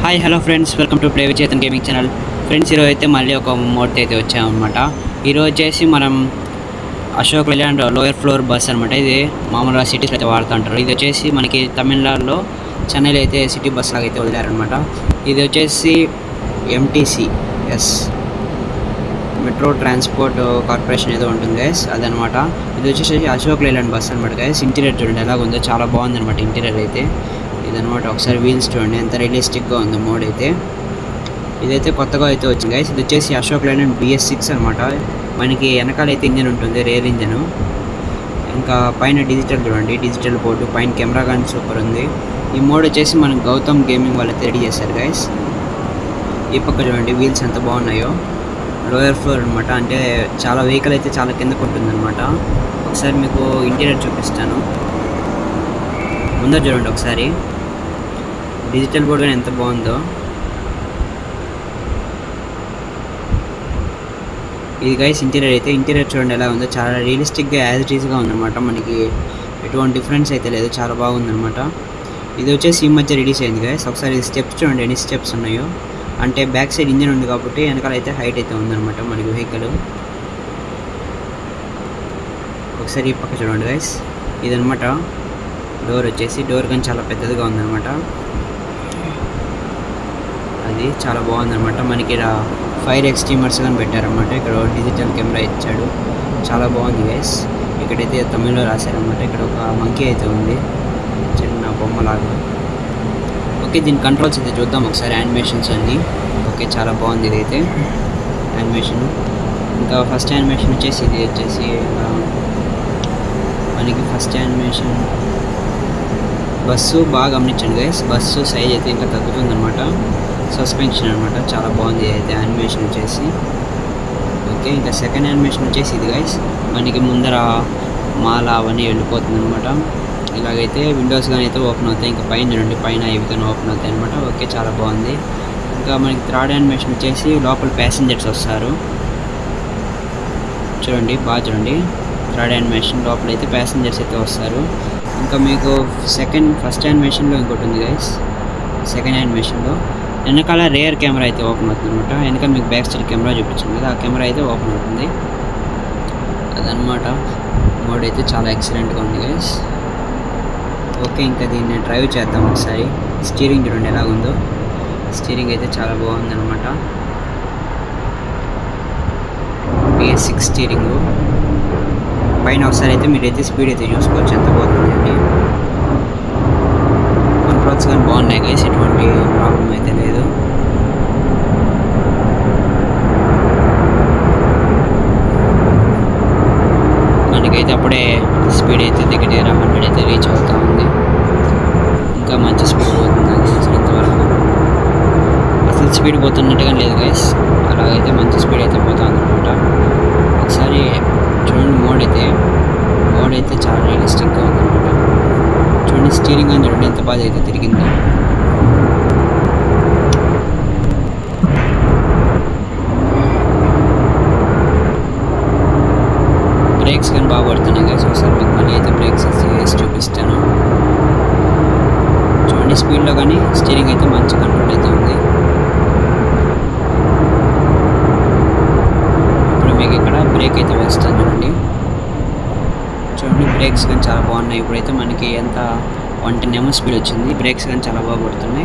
hi hello friends welcome to play Vichetan gaming channel friends ఈరోజు అయితే మళ్ళీ ఒక మోడ్ అయితే వచ్చామన్నమాట ఈరోజు వచ్చేసి మనం Ashok Leyland lower floor bus అనమాట ఇది మామూలుగా సిటీస్లో అయితే వాడుతూ ఉంటారు ఇది వచ్చేసి మనకి తమిళనాడులో చెన్నైలో అయితే సిటీ బస్ లాగా అయితే వదిలారనమాట ఇది వచ్చేసి MTC S metro transport corporation ఏదో ఉంటుంది గైస్ అదనమాట ఇది వచ్చేసి అశోక్ లేలాండ్ బస్ అనమాట గైస్ ఇంటీరియర్ చూడండి ఎలాగ ఉందో చాలా బాగుంది అనమాట ఇంటీరియర్ అయితే ఇదనమాట ఒకసారి వీల్స్ చూడండి ఎంత రియలిస్టిక్గా ఉందో మోడ్ అయితే ఇదైతే కొత్తగా అయితే వచ్చింది గైస్ ఇది వచ్చేసి అశోక్ లేలాండ్ బిఎస్ సిక్స్ అనమాట మనకి వెనకాల అయితే ఇంజన్ ఉంటుంది రేర్ ఇంజన్ ఇంకా పైన డిజిటల్ చూడండి డిజిటల్ బోర్డు పైన కెమెరా కానీ సూపర్ ఉంది ఈ మోడ్ వచ్చేసి మనం గౌతమ్ గేమింగ్ వాళ్ళు అయితే రెడీ చేశారు గైస్ ఈ పక్క చూడండి వీల్స్ ఎంత బాగున్నాయో లోయర్ ఫ్లోర్ అనమాట అంటే చాలా వెహికల్ అయితే చాలా కిందకు ఉంటుంది అనమాట ఒకసారి మీకు ఇంటీరియర్ చూపిస్తాను ముందర చూడండి ఒకసారి డిజిటల్ బోర్డ్ కానీ ఎంత బాగుందో ఇది గైస్ ఇంటీరియర్ అయితే ఇంటీరియర్ చూడండి ఎలా ఉందో చాలా రియలిస్టిక్గా యాజ్ ఇట్ ఈస్గా ఉందన్నమాట మనకి ఎటువంటి డిఫరెన్స్ అయితే లేదు చాలా బాగుందన్నమాట ఇది వచ్చేసి ఈ మధ్య రిలీజ్ అయింది గైస్ ఒకసారి స్టెప్స్ చూడండి ఎన్ని స్టెప్స్ ఉన్నాయో అంటే బ్యాక్ సైడ్ ఇంజన్ ఉంది కాబట్టి వెనకాల అయితే హైట్ అయితే ఉందన్నమాట మనకి వెహికల్ ఒకసారి ఈ పక్క చూడండి గైస్ ఇదనమాట డోర్ వచ్చేసి డోర్ కానీ చాలా పెద్దదిగా ఉందన్నమాట అది చాలా బాగుందన్నమాట మనకి ఇలా ఫైర్ ఎక్స్టీమర్స్ కానీ పెట్టారన్నమాట ఇక్కడ డిజిటల్ కెమెరా ఇచ్చాడు చాలా బాగుంది గైస్ ఇక్కడైతే తమిళ్లో రాశారనమాట ఇక్కడ ఒక మంకీ అయితే ఉంది చిన్న బొమ్మలాగా ఓకే దీని కంట్రోల్స్ అయితే చూద్దాం ఒకసారి యానిమేషన్స్ అన్నీ ఓకే చాలా బాగుంది ఇదైతే యానిమేషన్ ఇంకా ఫస్ట్ యానిమేషన్ వచ్చేసి ఇది వచ్చేసి ఆ, మనకి ఫస్ట్ యానిమేషన్ బస్సు బాగా గమనించండి గైస్ బస్సు సైజ్ అయితే ఇంకా తగ్గుతుంది అనమాట సస్పెన్షన్ అనమాట చాలా బాగుంది అయితే యానిమేషన్ వచ్చేసి ఓకే ఇంకా సెకండ్ యానిమేషన్ వచ్చేసి ఇది గైస్ మనకి ముందర మాల అవన్నీ వెళ్ళిపోతుంది అనమాట ఇలాగైతే విండోస్ కానీ అయితే ఓపెన్ అవుతాయి ఇంకా పైన చూడండి పైన ఇవి కానీ ఓపెన్ అవుతాయి అనమాట ఓకే చాలా బాగుంది ఇంకా మనకి థర్డ్ యానిమేషన్ వచ్చేసి లోపల ప్యాసింజర్స్ వస్తారు చూడండి బాగా చూడండి థర్డ్ యానిమేషన్ లోపల అయితే ప్యాసింజర్స్ అయితే వస్తారు ఇంకా మీకు సెకండ్ ఫస్ట్ యానిమేషన్లో ఇంకోటి ఉంది గైస్ సెకండ్ యానిమేషన్లో వెనకాల రేర్ కెమెరా అయితే ఓపెన్ అవుతుంది అనమాట వెనక మీకు బ్యాక్ సైడ్ కెమెరా చూపించాను కదా ఆ కెమెరా అయితే ఓపెన్ అవుతుంది అదనమాట మోడ్ అయితే చాలా ఎక్సలెంట్గా ఉంది గైస్ ఓకే ఇంకా దీన్ని డ్రైవ్ చేద్దాం ఒకసారి స్టీరింగ్ చూడండి ఎలా ఉందో స్టీరింగ్ అయితే చాలా బాగుంది అనమాట బిఎస్ సిక్స్ స్టీరింగ్ పైన ఒకసారి అయితే మీరైతే స్పీడ్ అయితే చూసుకోవచ్చు ఎంత పోతుంది అని కంట్రోల్స్ కానీ బాగున్నాయి గైస్ ఎటువంటి ప్రాబ్లం అయితే లేదు మనకైతే అప్పుడే స్పీడ్ అయితే దగ్గర దగ్గర హండ్రెడ్ అయితే రీచ్ అవుతా ఉంది ఇంకా మంచి స్పీడ్ పోతుంది నాకు తెలిసినంత వరకు అసలు స్పీడ్ పోతున్నట్టుగా లేదు గైస్ అలాగైతే మంచి స్పీడ్ అయితే పోతుంది అనమాట ఒకసారి చూడండి మోడ్ అయితే మోడ్ అయితే చాలా రియలిస్టిక్గా ఉందన్నమాట చూడండి స్టీరింగ్ అని చూడండి ఎంత బాగా అయితే తిరిగిందో బ్రేక్స్ కానీ బాగా పడుతున్నాయి గైస్ ఒకసారి మీకు మళ్ళీ అయితే బ్రేక్స్ వేసి చూపిస్తాను చూడండి స్పీడ్లో కానీ స్టీరింగ్ అయితే మంచి కంట్రోల్ అయితే ఉంది ఇప్పుడు మీకు ఇక్కడ బ్రేక్ అయితే వేస్తాను చూడండి చూడండి బ్రేక్స్ కానీ చాలా బాగున్నాయి ఇప్పుడైతే మనకి ఎంత వన్ టెన్ ఎంఎస్ స్పీడ్ వచ్చింది బ్రేక్స్ కానీ చాలా బాగా పడుతున్నాయి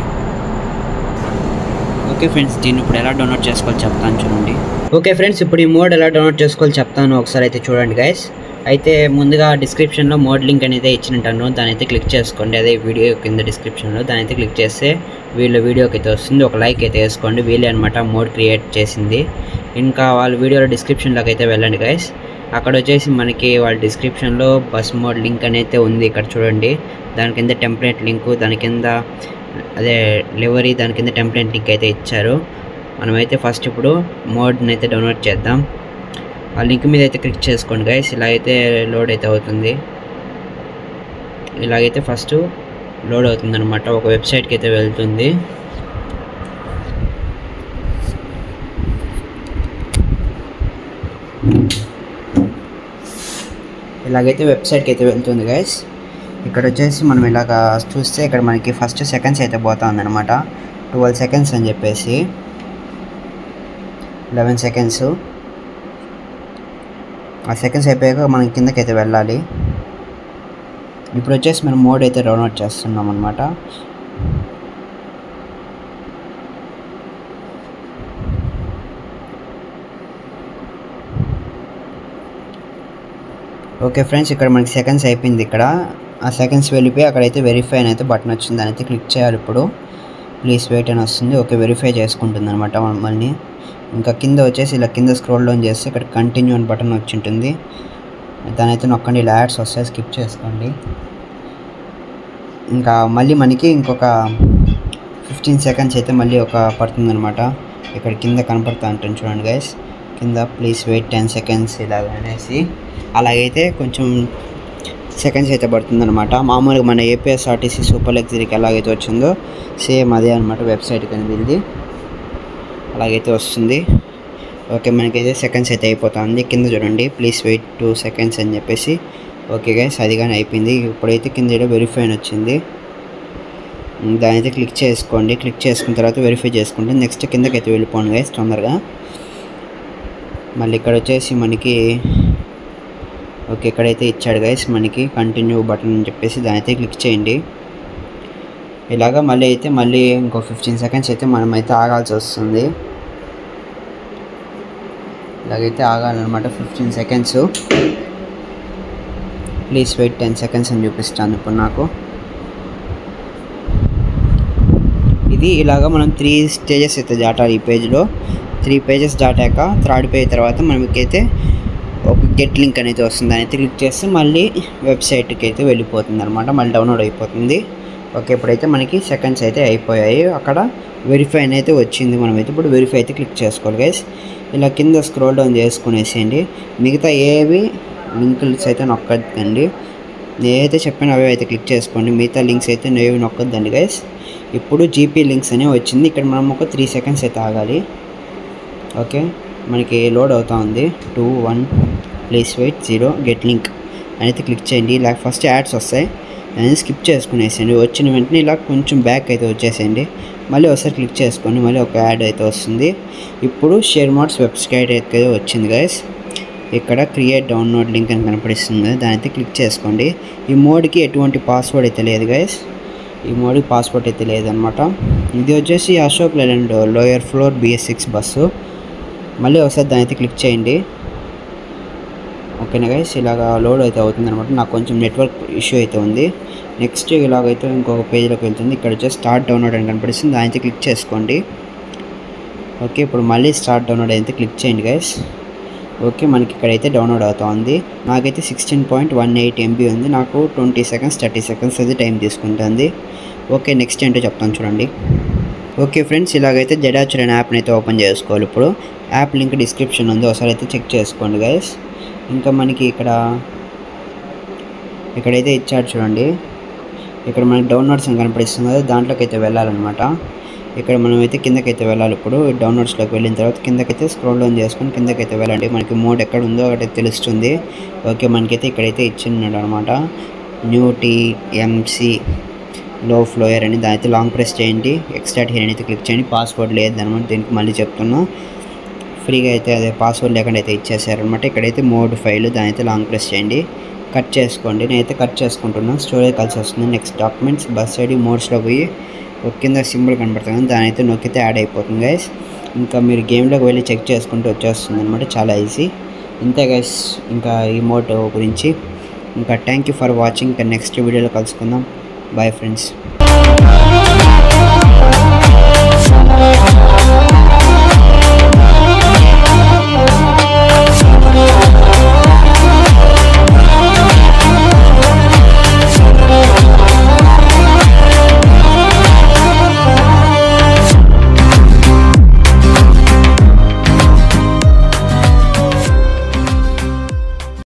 ఓకే ఫ్రెండ్స్ దీన్ని ఇప్పుడు ఎలా డౌన్లోడ్ చేసుకోవాలి చెప్తాను చూడండి ఓకే ఫ్రెండ్స్ ఇప్పుడు ఈ మోడ్ ఎలా డౌన్లోడ్ చేసుకోవాలి చెప్తాను ఒకసారి అయితే చూడండి గైస్ అయితే ముందుగా డిస్క్రిప్షన్లో మోడ్ లింక్ అనేది ఇచ్చినట్టాను దాని అయితే క్లిక్ చేసుకోండి అదే వీడియో కింద డిస్క్రిప్షన్లో దాని అయితే క్లిక్ చేస్తే వీళ్ళ వీడియోకి అయితే వస్తుంది ఒక లైక్ అయితే వేసుకోండి వీళ్ళే అనమాట మోడ్ క్రియేట్ చేసింది ఇంకా వాళ్ళ వీడియోలో డిస్క్రిప్షన్లోకి అయితే వెళ్ళండి గైస్ అక్కడ వచ్చేసి మనకి వాళ్ళ డిస్క్రిప్షన్లో బస్ మోడ్ లింక్ అనేది ఉంది ఇక్కడ చూడండి దాని కింద టెంప్లెట్ లింకు దాని కింద అదే లివరీ దాని కింద టెంప్లెట్ లింక్ అయితే ఇచ్చారు మనమైతే ఫస్ట్ ఇప్పుడు మోడ్ని అయితే డౌన్లోడ్ చేద్దాం ఆ లింక్ మీద అయితే క్లిక్ చేసుకోండి గైస్ ఇలా అయితే లోడ్ అయితే అవుతుంది ఇలాగైతే ఫస్ట్ లోడ్ అవుతుంది అనమాట ఒక వెబ్సైట్కి అయితే వెళ్తుంది ఇలాగైతే వెబ్సైట్కి అయితే వెళ్తుంది గైస్ ఇక్కడ వచ్చేసి మనం ఇలాగ చూస్తే ఇక్కడ మనకి ఫస్ట్ సెకండ్స్ అయితే పోతా ఉందన్నమాట ట్వెల్వ్ సెకండ్స్ అని చెప్పేసి లెవెన్ సెకండ్స్ ఆ సెకండ్స్ అయిపోయాక మనం కిందకైతే వెళ్ళాలి ఇప్పుడు వచ్చేసి మనం మోడ్ అయితే డౌన్లోడ్ చేస్తున్నాం అనమాట ఓకే ఫ్రెండ్స్ ఇక్కడ మనకి సెకండ్స్ అయిపోయింది ఇక్కడ ఆ సెకండ్స్ వెళ్ళిపోయి అక్కడైతే వెరిఫై అని అయితే బటన్ వచ్చింది దాని అయితే క్లిక్ చేయాలి ఇప్పుడు ప్లీజ్ వెయిట్ అని వస్తుంది ఓకే వెరిఫై చేసుకుంటుంది అనమాట మమ్మల్ని ఇంకా కింద వచ్చేసి ఇలా కింద స్క్రోల్ డౌన్ చేస్తే ఇక్కడ కంటిన్యూ అని బటన్ వచ్చి ఉంటుంది దాని అయితే నొక్కండి ఇలా యాడ్స్ వస్తాయి స్కిప్ చేసుకోండి ఇంకా మళ్ళీ మనకి ఇంకొక ఫిఫ్టీన్ సెకండ్స్ అయితే మళ్ళీ ఒక పడుతుంది అనమాట ఇక్కడ కింద కనపడుతూ ఉంటుంది చూడండి గైస్ కింద ప్లీజ్ వెయిట్ టెన్ సెకండ్స్ ఇలాగ అనేసి అలాగైతే కొంచెం సెకండ్స్ అయితే పడుతుంది అనమాట మామూలుగా మన ఏపీఎస్ఆర్టీసీ సూపర్ లగ్జరీకి ఎలాగైతే వచ్చిందో సేమ్ అదే అనమాట వెబ్సైట్ కింద ఇది అలాగైతే వస్తుంది ఓకే మనకైతే సెకండ్స్ అయితే అయిపోతుంది కింద చూడండి ప్లీజ్ వెయిట్ టూ సెకండ్స్ అని చెప్పేసి ఓకే గైస్ అది కానీ అయిపోయింది ఇప్పుడైతే కింద ఏదో వెరిఫై అని వచ్చింది దాని అయితే క్లిక్ చేసుకోండి క్లిక్ చేసుకున్న తర్వాత వెరిఫై చేసుకుంటే నెక్స్ట్ కిందకైతే వెళ్ళిపోండి గైస్ తొందరగా మళ్ళీ ఇక్కడ వచ్చేసి మనకి ఓకే ఇక్కడైతే ఇచ్చాడు గైస్ మనకి కంటిన్యూ బటన్ అని చెప్పేసి దాని అయితే క్లిక్ చేయండి ఇలాగా మళ్ళీ అయితే మళ్ళీ ఇంకో ఫిఫ్టీన్ సెకండ్స్ అయితే మనం అయితే ఆగాల్సి వస్తుంది ఇలాగైతే ఆగాలన్నమాట fifteen seconds please wait ten seconds అని చూపిస్తాను ఇప్పుడు నాకు ఇది ఇలాగ మనం త్రీ స్టేజెస్ అయితే దాటాలి ఈ పేజ్లో త్రీ పేజెస్ దాటాక థర్డ్ పేజ్ తర్వాత మనకైతే ఒక గెట్ లింక్ అనేది వస్తుంది దాని అయితే క్లిక్ చేస్తే మళ్ళీ వెబ్సైట్కి అయితే వెళ్ళిపోతుంది అనమాట మళ్ళీ డౌన్లోడ్ అయిపోతుంది ఓకే ఇప్పుడైతే మనకి సెకండ్స్ అయితే అయిపోయాయి అక్కడ వెరిఫై అయితే వచ్చింది మనమైతే ఇప్పుడు వెరిఫై అయితే క్లిక్ చేసుకోవాలి గైస్ ఇలా కింద స్క్రోల్ డౌన్ చేసుకునేసేయండి మిగతా ఏవి లింక్స్ అయితే నొక్కద్దండి నేనైతే చెప్పాను అవి అయితే క్లిక్ చేసుకోండి మిగతా లింక్స్ అయితే నేవి నొక్కద్దండి గైస్ ఇప్పుడు జీపీ లింక్స్ అనే వచ్చింది ఇక్కడ మనం ఒక త్రీ సెకండ్స్ అయితే ఆగాలి ఓకే మనకి లోడ్ అవుతా ఉంది two one please wait zero get link అనేది క్లిక్ చేయండి ఇలా ఫస్ట్ యాడ్స్ వస్తాయి అనేది స్కిప్ చేసుకునేసేయండి వచ్చిన వెంటనే ఇలా కొంచెం బ్యాక్ అయితే వచ్చేసేయండి మళ్ళీ ఒకసారి క్లిక్ చేసుకోండి మళ్ళీ ఒక యాడ్ అయితే వస్తుంది ఇప్పుడు షేర్ మోడ్స్ వెబ్సైట్ అయితే వచ్చింది గైస్ ఇక్కడ క్రియేట్ డౌన్లోడ్ లింక్ అని కనపడిస్తుంది దాని అయితే క్లిక్ చేసుకోండి ఈ మోడ్కి ఎటువంటి పాస్వర్డ్ అయితే లేదు గైస్ ఈ మోడ్కి పాస్వర్డ్ అయితే లేదనమాట ఇది వచ్చేసి Ashok Leyland lower floor BS six bus మళ్ళీ ఒకసారి దాని అయితే క్లిక్ చేయండి ఓకేనా గైస్ ఇలాగ లోడ్ అయితే అవుతుంది అనమాట నాకు కొంచెం నెట్వర్క్ ఇష్యూ అయితే ఉంది నెక్స్ట్ ఇలాగైతే ఇంకొక పేజ్లోకి వెళ్తుంది ఇక్కడ వచ్చేసి స్టార్ట్ డౌన్లోడ్ అని కనపడిస్తుంది దాని అయితే క్లిక్ చేసుకోండి ఓకే ఇప్పుడు మళ్ళీ స్టార్ట్ డౌన్లోడ్ అయితే క్లిక్ చేయండి గైస్ ఓకే మనకి ఇక్కడైతే డౌన్లోడ్ అవుతుంది నాకైతే sixteen point one eight MB ఉంది నాకు ట్వంటీ సెకండ్స్ థర్టీ సెకండ్స్ అయితే టైం తీసుకుంటుంది ఓకే నెక్స్ట్ ఏంటో చెప్తాను చూడండి ఓకే ఫ్రెండ్స్ ఇలాగైతే జడాచుర్ అనే యాప్ని అయితే ఓపెన్ చేసుకోవాలి ఇప్పుడు యాప్ లింక్ డిస్క్రిప్షన్ ఉంది ఒకసారి అయితే చెక్ చేసుకోండి గైస్ ఇంకా మనకి ఇక్కడ ఇక్కడైతే ఇచ్చాడు చూడండి ఇక్కడ మనకి డౌన్లోడ్స్ అని కనపడిస్తుంది కదా దాంట్లోకి అయితే వెళ్ళాలన్నమాట ఇక్కడ మనం అయితే కిందకైతే వెళ్ళాలి ఇప్పుడు డౌన్లోడ్స్లోకి వెళ్ళిన తర్వాత కిందకైతే స్క్రోల్ డౌన్ చేసుకొని కిందకైతే వెళ్ళండి మనకి మోడ్ ఎక్కడ ఉందో అక్కడ తెలుస్తుంది ఓకే మనకైతే ఇక్కడైతే ఇచ్చిన్నాడు అనమాట న్యూ టీఎంసీ లో ఫ్లోయర్ అని దాని అయితే లాంగ్ ప్రెస్ చేయండి ఎక్స్ట్రాట్ హియర్ అయితే క్లిక్ చేయండి పాస్వర్డ్ లేదు అనమాట దీనికి మళ్ళీ చెప్తున్నా ఫ్రీగా అయితే అదే పాస్వర్డ్ లేకుండా అయితే ఇచ్చేసారనమాట ఇక్కడైతే మోడ్ ఫైల్ దాని అయితే లాంగ్ ప్రెస్ చేయండి కట్ చేసుకోండి నేనైతే కట్ చేసుకుంటున్నాను స్టోరేజ్ కలిసి వస్తుంది నెక్స్ట్ డాక్యుమెంట్స్ బస్ ఐడి మోడ్స్లో పోయి ఒక కింద సింబల్ కనపడుతుంది దాని అయితే నొక్కితే యాడ్ అయిపోతుంది గైస్ ఇంకా మీరు గేమ్లోకి వెళ్ళి చెక్ చేసుకుంటూ వచ్చేస్తుంది అనమాట చాలా ఈజీ ఇంతే గైస్ ఇంకా ఈ మోడ్ గురించి ఇంకా థ్యాంక్ యూ ఫర్ వాచింగ్ ఇంకా నెక్స్ట్ వీడియోలో కలుసుకుందాం బాయ్ ఫ్రెండ్స్